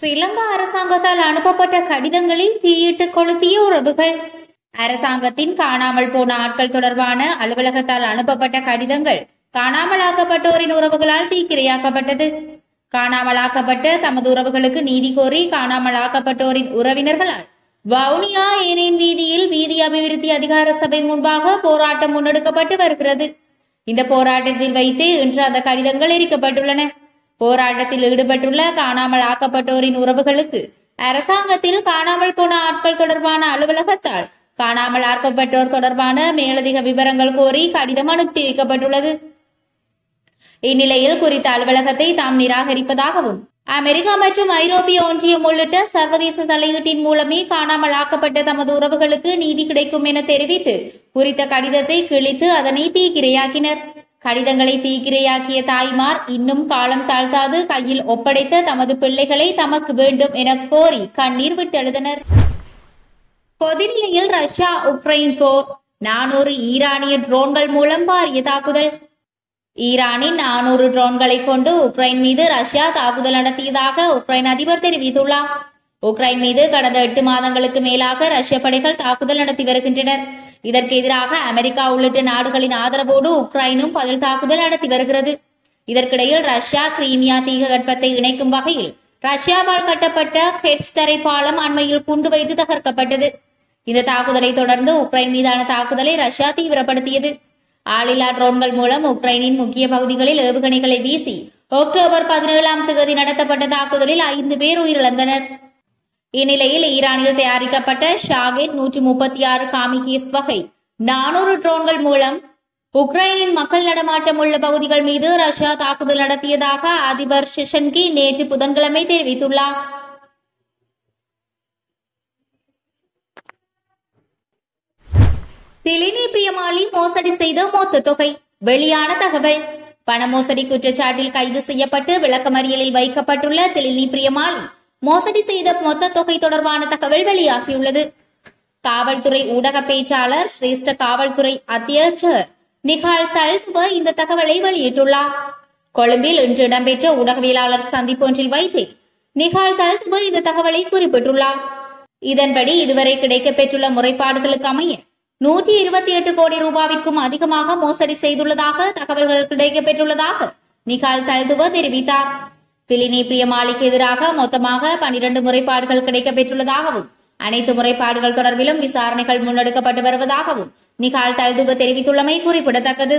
ஸ்ரீலங்கா அரசாங்கத்தால் அனுப்பப்பட்ட கடிதங்களில் தீயிட்டு கொளுத்திய உறவுகள் அரசாங்கத்தின் காணாமல் போன ஆட்கள் தொடர்பான அலுவலகத்தால் அனுப்பப்பட்ட கடிதங்கள் காணாமலாக்கப்பட்டோரின் உறவுகளால் தீக்கிரையாக்கப்பட்டது காணாமலாக்கப்பட்ட தமது உறவுகளுக்கு நீதி கோரி காணாமலாக்கப்பட்டோரின் உறவினர்களால் வவுனியா ஏனேன் வீதியில் வீதி அபிவிருத்தி அதிகார சபை முன்பாக போராட்டம் முன்னெடுக்கப்பட்டு வருகிறது இந்த போராட்டத்தில் வைத்து இன்று அந்த கடிதங்கள் எரிக்கப்பட்டுள்ளன போராட்டத்தில் ஈடுபட்டுள்ள காணாமல் ஆக்கப்பட்டோரின் உறவுகளுக்கு அரசாங்கத்தில் காணாமல் போன ஆட்கள் தொடர்பான அலுவலகத்தால் காணாமல் ஆக்கப்பட்டோர் தொடர்பான மேலதிக விவரங்கள் கோரி கடிதம் அனுப்பி வைக்கப்பட்டுள்ளது இந்நிலையில் குறித்த அலுவலகத்தை தாம் நிராகரிப்பதாகவும் அமெரிக்கா மற்றும் ஐரோப்பிய ஒன்றியம் உள்ளிட்ட சர்வதேச தலையீட்டின் மூலமே காணாமல் ஆக்கப்பட்ட தமது உறவுகளுக்கு நீதி கிடைக்கும் என தெரிவித்து குறித்த கடிதத்தை கிழித்து அதனை தீக்கிரையாக்கினர் கடிதங்களை தீக்கிரையாக்கிய தாய்மார் இன்னும் காலம் தாழ்த்தாது கையில் ஒப்படைத்த தமது பிள்ளைகளை தமக்கு வேண்டும் என கோரி கண்ணீர் விட்டெழுதனர் கொதிநிலையில் ரஷ்யா உக்ரைன் போர் நானூறு ஈரானிய ட்ரோன்கள் மூலம் பாரிய தாக்குதல் ஈரானின் நானூறு ட்ரோன்களை கொண்டு உக்ரைன் மீது ரஷ்யா தாக்குதல் நடத்தியதாக உக்ரைன் அதிபர் தெரிவித்துள்ளார் உக்ரைன் மீது கடந்த எட்டு மாதங்களுக்கு மேலாக ரஷ்ய படைகள் தாக்குதல் நடத்தி வருகின்றனர் இதற்கு எதிராக அமெரிக்கா உள்ளிட்ட நாடுகளின் ஆதரவோடு உக்ரைனும் பதில் தாக்குதல் நடத்தி வருகிறது இதற்கிடையில் ரஷ்யா கிரீமியா தீககற்பத்தை இணைக்கும் வகையில் ரஷ்யாவால் கட்டப்பட்ட ஹெர்ச் தரை பாலம் அண்மையில் குண்டு வைத்து தகர்க்கப்பட்டது இந்த தாக்குதலை தொடர்ந்து உக்ரைன் மீதான தாக்குதலை ரஷ்யா தீவிரப்படுத்தியது ஆளில்லா ட்ரோன்கள் மூலம் உக்ரைனின் முக்கிய பகுதிகளில் ஏவுகணைகளை வீசி அக்டோபர் பதினேழாம் தேதி நடத்தப்பட்ட தாக்குதலில் ஐந்து பேர் உயிரிழந்தனர் இந்நிலையில் ஈரானில் தயாரிக்கப்பட்ட ஷாகெட் நூற்றி முப்பத்தி ஆறு காமிகேஸ் வகை நானூறு ட்ரோன்கள் மூலம் உக்ரைனின் மக்கள் நடமாட்டம் உள்ள பகுதிகள் மீது ரஷ்யா தாக்குதல் நடத்தியதாக அதிபர் ஷெஷன்கி நேற்று புதன்கிழமை தெரிவித்துள்ளார் திலினி பிரியமாளி மோசடி செய்த மொத்த தொகை வெளியான தகவல் பண மோசடி குற்றச்சாட்டில் கைது செய்யப்பட்டு விளக்கமறியலில் வைக்கப்பட்டுள்ள திலினி பிரியமாளி மோசடி செய்த மொத்த தொகை தொடர்பான தகவல் வெளியாகியுள்ளது காவல்துறை ஊடக பேச்சாளர் சிரேஷ்ட காவல்துறை அத்தியட்சர் நிகால் தல்துவ இந்த தகவலை வெளியிட்டுள்ளார் கொழும்பில் இன்று இடம்பெற்ற ஊடகவியலாளர் சந்திப்பொன்றில் வைத்து நிகால் தல்துவ இந்த தகவலை குறிப்பிட்டுள்ளார் இதன்படி இதுவரை கிடைக்கப்பெற்றுள்ள முறைப்பாடுகளுக்கு அமைய நூற்றி இருபத்தி எட்டு கோடி ரூபாவிற்கும் அதிகமாக மோசடி செய்துள்ளதாக தகவல்கள் கிடைக்கப்பெற்றுள்ளதாக நிகால் தல்துவ தெரிவித்தார் திலினி பிரியமாலிக்கு எதிராக மொத்தமாக பனிரண்டு முறைப்பாடுகள் கிடைக்கப்பெற்றுள்ளதாகவும் அனைத்து முறைப்பாடுகள் தொடர்பிலும் விசாரணைகள் முன்னெடுக்கப்பட்டு வருவதாகவும் நிகால் தல்துவ தெரிவித்துள்ளமை குறிப்பிடத்தக்கது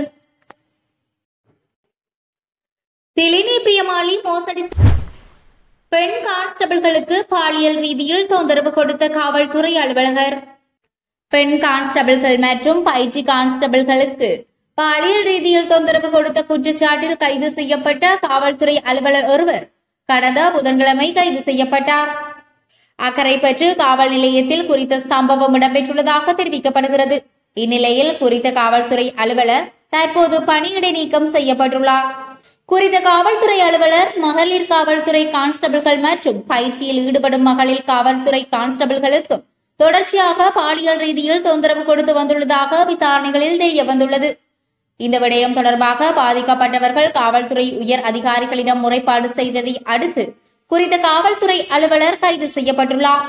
திலினி பிரியமாலி மோசடி பெண் கான்ஸ்டபிள்களுக்கு பாலியல் ரீதியில் தொந்தரவு கொடுத்த காவல்துறை அலுவலகர் பெண் கான்ஸ்டபிள்கள் மற்றும் பயிற்சி கான்ஸ்டபிள்களுக்கு பாலியல் ரீதியில் தொந்தரவு கொடுத்த குற்றச்சாட்டில் கைது செய்யப்பட்ட காவல்துறை அலுவலர் ஒருவர் கடந்த புதன்கிழமை கைது செய்யப்பட்டார் அக்கரைப்பற்று காவல் நிலையத்தில் குறித்த சம்பவம் இடம்பெற்றுள்ளதாக தெரிவிக்கப்படுகிறது இந்நிலையில் குறித்த காவல்துறை அலுவலர் தற்போது பணியிடை நீக்கம் செய்யப்பட்டுள்ளார் குறித்த காவல்துறை அலுவலர் மகளிர் காவல்துறை கான்ஸ்டபிள்கள் மற்றும் பயிற்சியில் ஈடுபடும் மகளிர் காவல்துறை கான்ஸ்டபிள்களுக்கும் தொடர்ச்சியாக பாலியல் ரீதியில் தொந்தரவு கொடுத்து வந்துள்ளதாக விசாரணைகளில் தெரிய வந்துள்ளது இந்த விடயம் தொடர்பாக பாதிக்கப்பட்டவர்கள் காவல்துறை உயர் அதிகாரிகளிடம் முறைப்பாடு செய்ததை அடுத்து குறித்த காவல்துறை அலுவலர் கைது செய்யப்பட்டுள்ளார்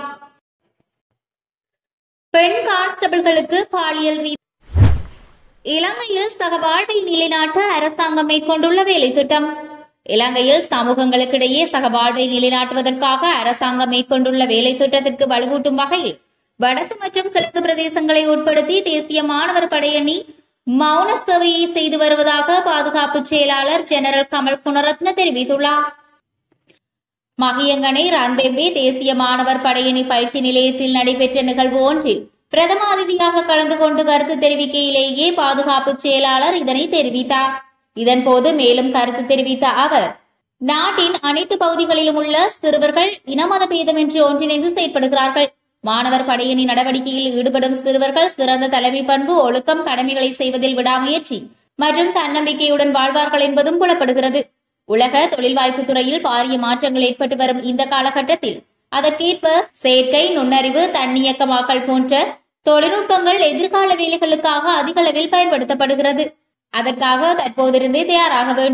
பெண் கான்ஸ்டபிள்களுக்கு பாலியல் ரீதி இலங்கையில் சக வாழ்வை நிலைநாட்ட அரசாங்கம் மேற்கொண்டுள்ள வேலை திட்டம் இலங்கையில் சமூகங்களுக்கிடையே சக வாழ்வை நிலைநாட்டுவதற்காக அரசாங்கம் மேற்கொண்டுள்ள வேலை திட்டத்திற்கு வலுவூட்டும் வகையில் வடக்கு மற்றும் கிழக்கு பிரதேசங்களை உட்படுத்தி தேசிய மாணவர் படையணி மௌன சேவையை செய்து வருவதாக பாதுகாப்பு செயலாளர் ஜெனரல் கமல் குணரத்ன தெரிவித்துள்ளார் மகியங்கனை ரந்தெம்பே தேசிய மாணவர் படையணி பயிற்சி நிலையத்தில் நடைபெற்ற நிகழ்வு ஒன்றில் பிரதம அதிதியாக கலந்து கொண்டு கருத்து தெரிவிக்கையிலேயே பாதுகாப்பு செயலாளர் இதனை தெரிவித்தார் இதன்போது மேலும் கருத்து தெரிவித்த அவர் நாட்டின் அனைத்து பகுதிகளிலும் உள்ள சிறுவர்கள் இனமத பேதமின்றி ஒன்றிணைந்து செயற்படுகிறார்கள் மாணவர் படையணி நடவடிக்கையில் ஈடுபடும் சிறுவர்கள் சிறந்த தலைமை பண்பு ஒழுக்கம் கடமைகளை செய்வதில் விடாமுயற்சி மற்றும் தன்னம்பிக்கையுடன் வாழ்வார்கள் என்பதும் புலப்படுகிறது உலக தொழில் வாய்ப்பு துறையில் பாரிய மாற்றங்கள் ஏற்பட்டு வரும் இந்த காலகட்டத்தில் அதற்கேற்ப செயற்கை நுண்ணறிவு தன்னியக்கமாக்கல் போன்ற தொழில்நுட்பங்கள் எதிர்கால வேலைகளுக்காக அதிக அளவில் பயன்படுத்தப்படுகிறது அதற்காக தற்போதிருந்தே தயாராக வேண்டும்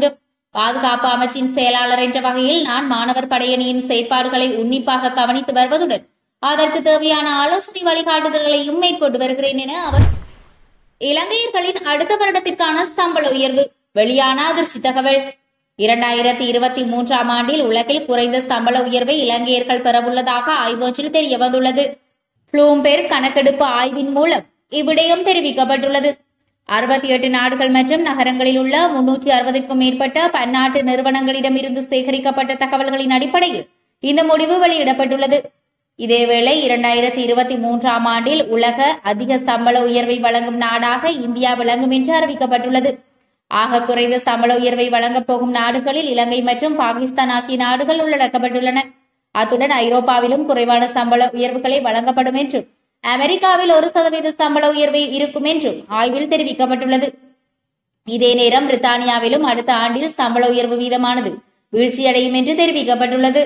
பாதுகாப்பு அமைச்சின் செயலாளர் என்ற வகையில் நான் மாணவர் படையணியின் செயற்பாடுகளை உன்னிப்பாக கவனித்து வருவதுடன் அதற்கு தேவையான ஆலோசனை வழிகாட்டுதல்களையும் மேற்கொண்டு வருகிறேன் என அவர் இலங்கையர்களின் அடுத்த வருடத்திற்கான சம்பள உயர்வு வெளியான அதிர்ச்சி தகவல் இரண்டாயிரத்தி இருபத்தி மூன்றாம் ஆண்டில் உலகில் குறைந்த சம்பள உயர்வை இலங்கையர்கள் பெறவுள்ளதாக ஆய்வொன்றில் தெரிய வந்துள்ளது ப்ளூம்பெர்க் கணக்கெடுப்பு ஆய்வின் மூலம் இவ்விடயம் தெரிவிக்கப்பட்டுள்ளது அறுபத்தி எட்டு நாடுகள் மற்றும் நகரங்களில் உள்ள முன்னூற்றி அறுபதுக்கும் மேற்பட்ட பன்னாட்டு நிறுவனங்களிடமிருந்து சேகரிக்கப்பட்ட தகவல்களின் அடிப்படையில் இந்த முடிவு வெளியிடப்பட்டுள்ளது இதேவேளை இரண்டாயிரத்தி இருபத்தி மூன்றாம் ஆண்டில் உலக அதிக சம்பள உயர்வை வழங்கும் நாடாக இந்தியா விளங்கும் என்று அறிவிக்கப்பட்டுள்ளது ஆக குறைந்த சம்பள உயர்வை வழங்கப் போகும் நாடுகளில் இலங்கை மற்றும் பாகிஸ்தான் ஆகிய நாடுகள் உள்ளடக்கப்பட்டுள்ளன அத்துடன் ஐரோப்பாவிலும் குறைவான சம்பள உயர்வுகளை வழங்கப்படும் என்றும் அமெரிக்காவில் ஒரு சதவீத சம்பள உயர்வு இருக்கும் என்றும் ஆய்வில் தெரிவிக்கப்பட்டுள்ளது இதே நேரம் பிரித்தானியாவிலும் அடுத்த ஆண்டில் சம்பள உயர்வு வீதமானது வீழ்ச்சியடையும் என்று தெரிவிக்கப்பட்டுள்ளது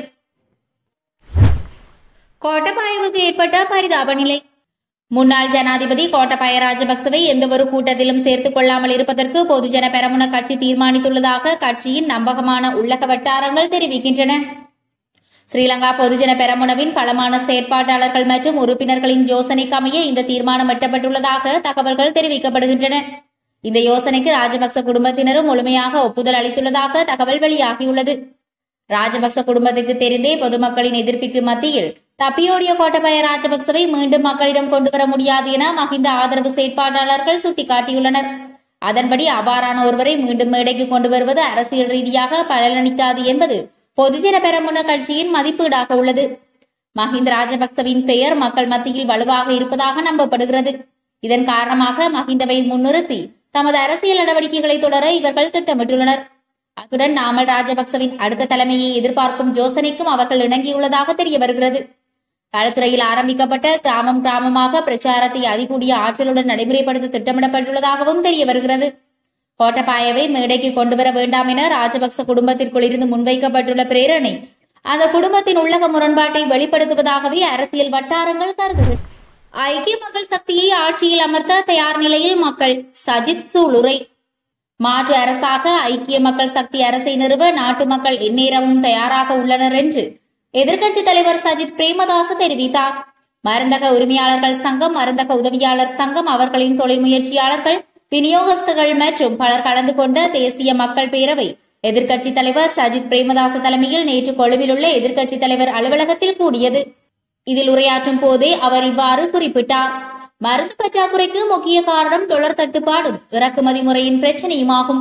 கோட்டபாயவுக்கு ஏற்பட்ட பரிதாப நிலை முன்னாள் ஜனாதிபதி கோட்டபாய ராஜபக்சவை எந்தவொரு கூட்டத்திலும் சேர்த்துக் கொள்ளாமல் இருப்பதற்கு பொதுஜன பெரமுன கட்சி தீர்மானித்துள்ளதாக கட்சியின் நம்பகமான உள்ளக வட்டாரங்கள் தெரிவிக்கின்றன ஸ்ரீலங்கா பொதுஜன பெரமுனவின் களமான செயற்பாட்டாளர்கள் மற்றும் உறுப்பினர்களின் யோசனைக்கு அமைய இந்த தீர்மானம் எட்டப்பட்டுள்ளதாக தகவல்கள் தெரிவிக்கப்படுகின்றன இந்த யோசனைக்கு ராஜபக்ச குடும்பத்தினரும் முழுமையாக ஒப்புதல் அளித்துள்ளதாக தகவல் வெளியாகியுள்ளது ராஜபக்ச குடும்பத்துக்கு தெரிந்தே பொதுமக்களின் எதிர்ப்பிற்கு மத்தியில் தப்பியோடிய கோட்டபய ராஜபக்சவை மீண்டும் மக்களிடம் கொண்டுவர முடியாது என மஹிந்த ஆதரவு செயற்பாட்டாளர்கள் சுட்டிக்காட்டியுள்ளனர் அதன்படி அவ்வாறான ஒருவரை மீண்டும் மேடைக்கு கொண்டு வருவது அரசியல் ரீதியாக பலனளிக்காது என்பது பொதுஜன பெரமுன கட்சியின் மதிப்பீடாக உள்ளது மஹிந்த ராஜபக்சவின் பெயர் மக்கள் மத்தியில் வலுவாக இருப்பதாக நம்பப்படுகிறது இதன் காரணமாக மஹிந்தவை முன்னிறுத்தி தமது அரசியல் நடவடிக்கைகளை தொடர இவர்கள் திட்டமிட்டுள்ளனர் அத்துடன் நாமல் ராஜபக்சவின் அடுத்த தலைமையை எதிர்பார்க்கும் யோசனைக்கும் அவர்கள் இணங்கியுள்ளதாக தெரிய வருகிறது களத்துறையில் ஆரம்பிக்கப்பட்ட கிராமம் கிராமமாக பிரச்சாரத்தை அதிகூடிய ஆற்றலுடன் நடைமுறைப்படுத்த திட்டமிடப்பட்டுள்ளதாகவும் தெரிய வருகிறது கோட்டபாயவை மேடைக்கு கொண்டுவர வேண்டாம் என ராஜபக்ச குடும்பத்திற்குள் இருந்து முன்வைக்கப்பட்டுள்ள பிரேரணை அந்த குடும்பத்தின் உள்ளக முரண்பாட்டை வெளிப்படுத்துவதாகவே அரசியல் வட்டாரங்கள் கருதுகின்றன ஐக்கிய மக்கள் சக்தியை ஆட்சியில் அமர்த்த தயார் நிலையில் மக்கள் சஜித் சூளுரை மாற்று அரசாக ஐக்கிய மக்கள் சக்தி அரசை நிறுவ நாட்டு மக்கள் எந்நேரமும் தயாராக உள்ளனர் என்று எதிர்க்கட்சி தலைவர் சஜித் பிரேமதாச தெரிவித்தார் மருந்தக உரிமையாளர்கள் சங்கம் மருந்தக உதவியாளர் சங்கம் அவர்களின் தொழில் முயற்சியாளர்கள் விநியோகஸ்தர்கள் மற்றும் பலர் கலந்து கொண்ட தேசிய மக்கள் பேரவை எதிர்க்கட்சி தலைவர் சஜித் பிரேமதாச தலைமையில் நேற்று கொழும்பில் உள்ள எதிர்க்கட்சி தலைவர் அலுவலகத்தில் கூடியது இதில் உரையாற்றும் போதே அவர் இவ்வாறு குறிப்பிட்டார் மருந்து பற்றாக்குறைக்கு முக்கிய காரணம் டொலர் தட்டுப்பாடும் இறக்குமதி முறையின் பிரச்சனையுமாகும்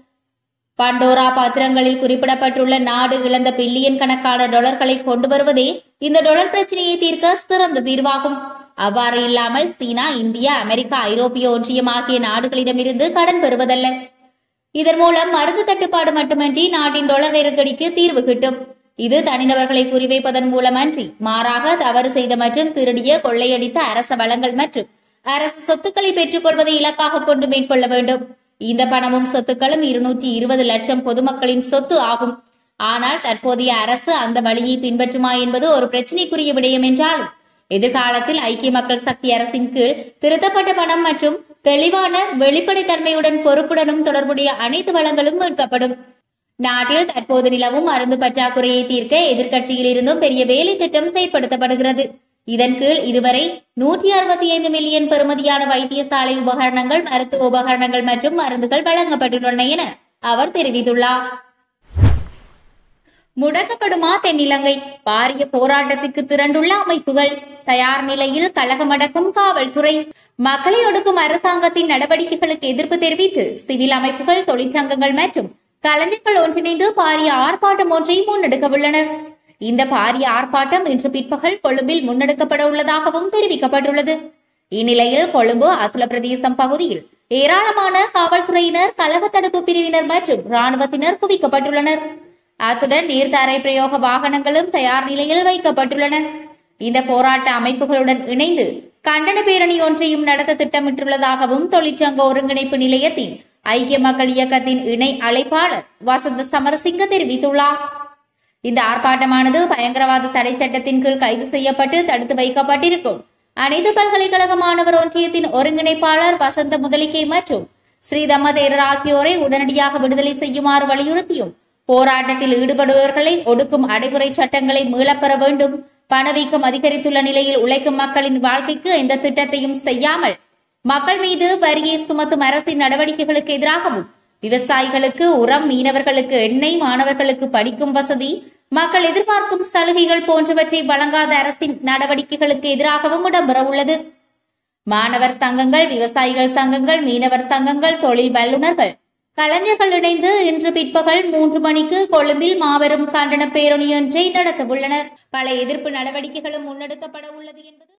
பண்டோரா பத்திரங்களில் குறிப்பிடப்பட்டுள்ள நாடு இழந்த பில்லியன் கணக்கான டொலர்களை கொண்டு வருவதே இந்த டொலர் பிரச்சனையை தீர்க்க சிறந்த தீர்வாகும் அவ்வாறு இல்லாமல் சீனா இந்தியா அமெரிக்கா ஐரோப்பிய ஒன்றியம் ஆகிய நாடுகளிடமிருந்து கடன் பெறுவதல்ல இதன் மூலம் மருந்து தட்டுப்பாடு மட்டுமன்றி நாட்டின் டொலர் நெருக்கடிக்கு தீர்வு கிட்டும் இது தனிநபர்களை குறிவைப்பதன் மூலமன்றி மாறாக தவறு செய்த மற்றும் திருடிய கொள்ளையடித்த அரச வளங்கள் மற்றும் அரசு சொத்துக்களை பெற்றுக் கொள்வதை இலக்காக கொண்டு மேற்கொள்ள வேண்டும் இந்த பணமும் சொத்துக்களும் இருநூற்றி இருபது லட்சம் பொதுமக்களின் சொத்து ஆகும் ஆனால் தற்போதைய அரசு அந்த வழியை பின்பற்றுமா என்பது ஒரு பிரச்சனைக்குரிய விடயம் என்றாலும் எதிர்காலத்தில் ஐக்கிய மக்கள் சக்தி அரசின் கீழ் திருத்தப்பட்ட பணம் மற்றும் தெளிவான வெளிப்படைத்தன்மையுடன் பொறுப்புடனும் தொடர்புடைய அனைத்து வளங்களும் மீட்கப்படும் நாட்டில் தற்போது நிலவும் மருந்து பற்றாக்குறையை தீர்க்க எதிர்க்கட்சியில் இருந்தும் பெரிய வேலை திட்டம் செயற்படுத்தப்படுகிறது இதன் கீழ் இதுவரை நூற்றி அறுபத்தி ஐந்து மில்லியன் பெறுமதியான வைத்தியசாலை உபகரணங்கள் மருத்துவ உபகரணங்கள் மற்றும் மருந்துகள் வழங்கப்பட்டுள்ளன என அவர் தெரிவித்துள்ளார் முடக்கப்படுமா தென்னிலங்கை பாரிய போராட்டத்திற்கு திரண்டுள்ள அமைப்புகள் தயார் நிலையில் கழகமடக்கும் காவல்துறை மக்களை ஒடுக்கும் அரசாங்கத்தின் நடவடிக்கைகளுக்கு எதிர்ப்பு தெரிவித்து சிவில் அமைப்புகள் தொழிற்சங்கங்கள் மற்றும் கலைஞர்கள் ஒன்றிணைந்து பாரிய ஆர்ப்பாட்டம் ஒன்றை முன்னெடுக்க உள்ளனர் இந்த பாரிய ஆர்ப்பாட்டம் இன்று பிற்பகல் கொழும்பில் முன்னெடுக்கப்பட உள்ளதாகவும் தெரிவிக்கப்பட்டுள்ளது இந்நிலையில் கொழும்பு அத்துல பிரதேசம் பகுதியில் ஏராளமான காவல்துறையினர் கழக தடுப்பு பிரிவினர் மற்றும் ராணுவத்தினர் குவிக்கப்பட்டுள்ளனர் அத்துடன் நீர்த்தாரை பிரயோக வாகனங்களும் தயார் நிலையில் வைக்கப்பட்டுள்ளன இந்த போராட்ட அமைப்புகளுடன் இணைந்து கண்டன பேரணி ஒன்றையும் நடத்த திட்டமிட்டுள்ளதாகவும் தொழிற்சங்க ஒருங்கிணைப்பு நிலையத்தின் ஐக்கிய மக்கள் இயக்கத்தின் இணை அழைப்பாளர் வசந்த சமரசிங்க தெரிவித்துள்ளார் இந்த ஆர்ப்பாட்டமானது பயங்கரவாத தடை சட்டத்தின் கீழ் கைது செய்யப்பட்டு தடுத்து வைக்கப்பட்டிருக்கும் அனைத்து பல்கலைக்கழக மாணவர் ஒன்றியத்தின் ஒருங்கிணைப்பாளர் வசந்த முதலிகை மற்றும் ஸ்ரீதம்ம தேரர் ஆகியோரை உடனடியாக விடுதலை செய்யுமாறு வலியுறுத்தியும் போராட்டத்தில் ஈடுபடுபவர்களை ஒடுக்கும் அடைமுறை சட்டங்களை மீளப்பெற வேண்டும் பணவீக்கம் அதிகரித்துள்ள நிலையில் உழைக்கும் மக்களின் வாழ்க்கைக்கு எந்த திட்டத்தையும் செய்யாமல் மக்கள் மீது வரியை சுமத்தும் அரசின் நடவடிக்கைகளுக்கு எதிராகவும் விவசாயிகளுக்கு உரம் மீனவர்களுக்கு எண்ணெய் மாணவர்களுக்கு படிக்கும் வசதி மக்கள் எதிர்பார்க்கும் சலுகைகள் போன்றவற்றை வழங்காத அரசின் நடவடிக்கைகளுக்கு எதிராகவும் இடம்பெற உள்ளது மாணவர் சங்கங்கள் விவசாயிகள் சங்கங்கள் மீனவர் சங்கங்கள் தொழில் வல்லுநர்கள் கலைஞர்கள் இணைந்து இன்று பிற்பகல் மூன்று மணிக்கு கொழும்பில் மாபெரும் கண்டன பேரணி ஒன்றை நடத்தவுள்ளனர் பல எதிர்ப்பு நடவடிக்கைகளும் முன்னெடுக்கப்பட உள்ளது என்பது